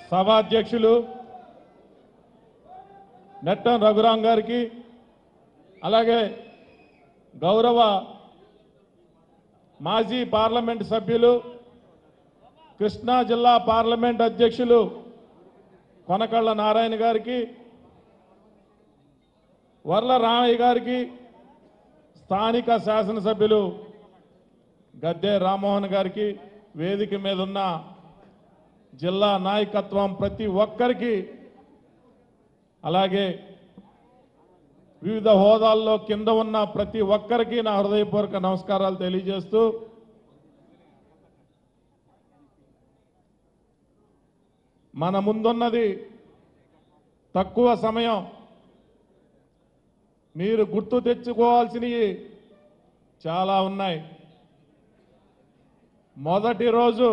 సభాధ్యక్షులు నెట్టం రఘురాం గారికి అలాగే గౌరవ మాజీ పార్లమెంట్ సభ్యులు కృష్ణా జిల్లా పార్లమెంట్ అధ్యక్షులు కొనకళ్ళ నారాయణ గారికి వర్ల రామయ్య గారికి స్థానిక శాసనసభ్యులు గద్దె రామ్మోహన్ గారికి వేదిక మీద ఉన్న జిల్లా నాయకత్వం ప్రతి ఒక్కరికి అలాగే వివిధ హోదాల్లో కింద ఉన్న ప్రతి ఒక్కరికి నా హృదయపూర్వక నమస్కారాలు తెలియజేస్తూ మన ముందున్నది తక్కువ సమయం మీరు గుర్తు తెచ్చుకోవాల్సినవి చాలా ఉన్నాయి మొదటి రోజు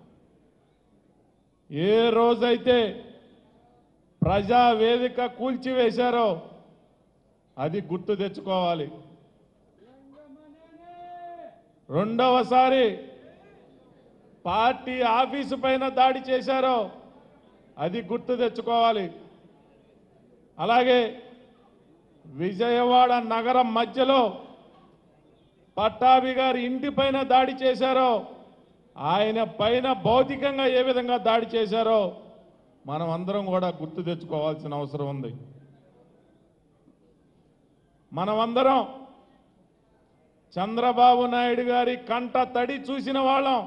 ఏ రోజైతే ప్రజా వేదిక కూల్చివేశారో అది గుర్తు తెచ్చుకోవాలి రెండవసారి పార్టీ ఆఫీసు పైన దాడి చేశారో అది గుర్తు తెచ్చుకోవాలి అలాగే విజయవాడ నగరం మధ్యలో పట్టాభి గారి ఇంటి పైన దాడి చేశారో ఆయన పైన భౌతికంగా ఏ విధంగా దాడి చేశారో మనం అందరం కూడా గుర్తు తెచ్చుకోవాల్సిన అవసరం ఉంది మనమందరం చంద్రబాబు నాయుడు గారి కంట తడి చూసిన వాళ్ళం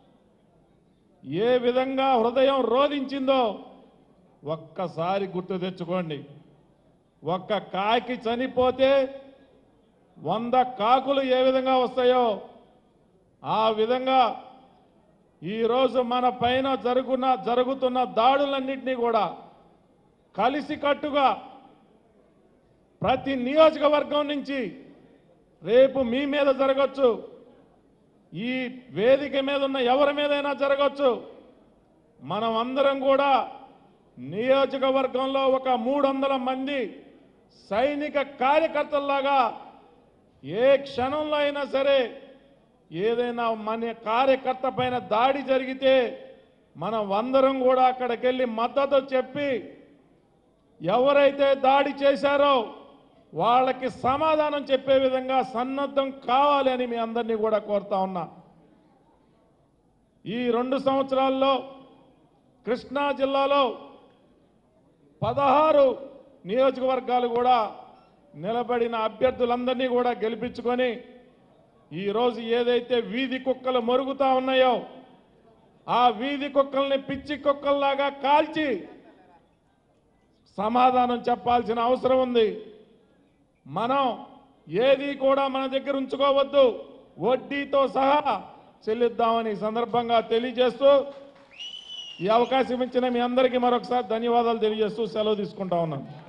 ఏ విధంగా హృదయం రోధించిందో ఒక్కసారి గుర్తు తెచ్చుకోండి ఒక్క కాకి చనిపోతే వంద కాకులు ఏ విధంగా వస్తాయో ఆ విధంగా ఈరోజు మన పైన జరుగున జరుగుతున్న దాడులన్నింటినీ కూడా కలిసికట్టుగా ప్రతి నియోజకవర్గం నుంచి రేపు మీ మీద జరగచ్చు ఈ వేదిక మీద ఉన్న ఎవరి మీదైనా జరగచ్చు మనం అందరం కూడా నియోజకవర్గంలో ఒక మూడు వందల మంది సైనిక కార్యకర్తల్లాగా ఏ క్షణంలో అయినా సరే ఏదైనా మన కార్యకర్త పైన దాడి జరిగితే మనం అందరం కూడా అక్కడికి వెళ్ళి మద్దతు చెప్పి ఎవరైతే దాడి చేశారో వాళ్ళకి సమాధానం చెప్పే విధంగా సన్నద్ధం కావాలి అని మీ అందరినీ కూడా కోరుతా ఉన్నా ఈ రెండు సంవత్సరాల్లో కృష్ణా జిల్లాలో పదహారు నియోజకవర్గాలు కూడా నిలబడిన అభ్యర్థులందరినీ కూడా గెలిపించుకొని ఈరోజు ఏదైతే వీధి కుక్కలు మరుగుతా ఉన్నాయో ఆ వీధి కుక్కల్ని పిచ్చి కుక్కల్లాగా కాల్చి సమాధానం చెప్పాల్సిన అవసరం ఉంది మనం ఏది కూడా మన దగ్గర ఉంచుకోవద్దు వడ్డీతో సహా చెల్లిద్దామని ఈ సందర్భంగా తెలియజేస్తూ ఈ అవకాశం ఇచ్చిన మీ అందరికీ మరొకసారి ధన్యవాదాలు తెలియజేస్తూ సెలవు తీసుకుంటా ఉన్నాను